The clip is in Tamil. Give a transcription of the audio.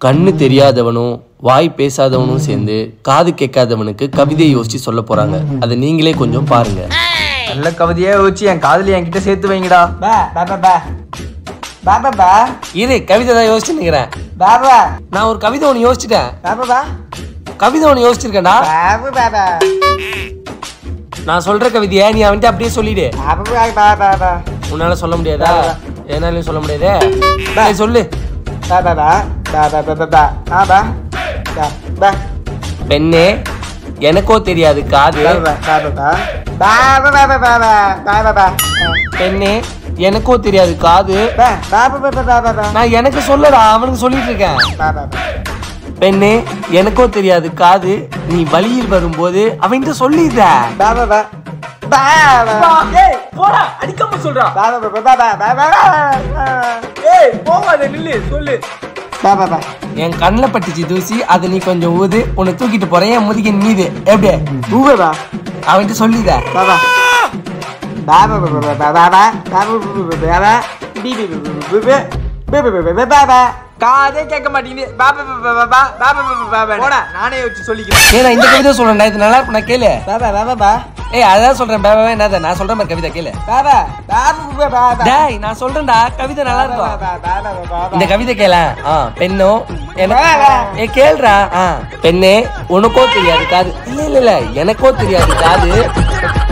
கண்ணு தெரியாதவனும் வாய் பேசாதவனும் சேர்ந்து காது கேட்காதவனுக்கு கவிதை யோசிச்சு சொல்ல போறாங்க அதை நீங்களே கொஞ்சம் பாருங்க நல்ல கவிதையே வச்சு என் காதலி என்கிட்ட சேர்த்து வைங்கடா பா பா பா பா பா பா பா இரு கவிதை தான் யோசிச்சு நிக்கிறேன் பா பா நான் ஒரு கவிதை ஒன்று யோசிச்சிட்டேன் பா பா பா கவிதை ஒன்று யோசிச்சிருக்கேன்டா பா பா பா நான் சொல்ற கவிதையை நீ அவன்கிட்ட அப்படியே சொல்லிடு பா பா பா பா பா உன்னால சொல்ல முடியாதா என்னாலையும் சொல்ல முடியாதே டேய், சொல்லு பா பா பா பா பா பா பா பா பா பா பா பா பெண்ணே எனக்கோ தெரியாது காது பா பா பா பா பா பா பா பா பா பா பா பா பெண்ணே எனக்கோ தெரியாது காது பா பா பா பா பா பா பா நான் எனக்கு சொல்லடா அவனுக்கு சொல்லிட்டு இருக்கேன் பா பா பா பெண்ணே எனக்கோ தெரியாது காது நீ வழியில் வரும்போது அவன்கிட்ட சொல்லிடுற பா பா பா பா பா ஏய் போடா அடிக்காம சொல்றா பா பா பா பா பா பா பா ஏய் போகாத நில்லு சொல்லு பா பா பா என் கண்ணில் பட்டுச்சு தூசி அதை நீ கொஞ்சம் ஊது உன்னை தூக்கிட்டு போறேன் என் முதுகின் மீது எப்படி ஊவே பா அவன்கிட்ட சொல்லிடுற பா பா பா பா பா பா பா பா பா பா பா பா பா பா பி பி பி பி பி பி பி பி பி பா பா காதே கேட்க மாட்டேங்குது பா பா பா பா பா பா பா பா பா பா போடா நானே வச்சு சொல்லிக்கிறேன் ஏய் நான் இந்த கவிதை சொல்றேன் இது நல்லா இருக்கும் நான் கேளு பா பா பா பா பா ஏய் அதான் சொல்றேன் பேபாவே என்னது நான் சொல்ற மாதிரி கவிதை கேளு பா பா பா பா பா பா டேய் நான் சொல்றேன்டா கவிதை நல்லா இருக்கும் பா பா பா பா இந்த கவிதை கேள ஆ பெண்ணோ எனக்கு ஏ கேள்றா ஆ பெண்ணே உனக்கோ தெரியாது காது இல்ல இல்ல இல்ல எனக்கோ தெரியாது காது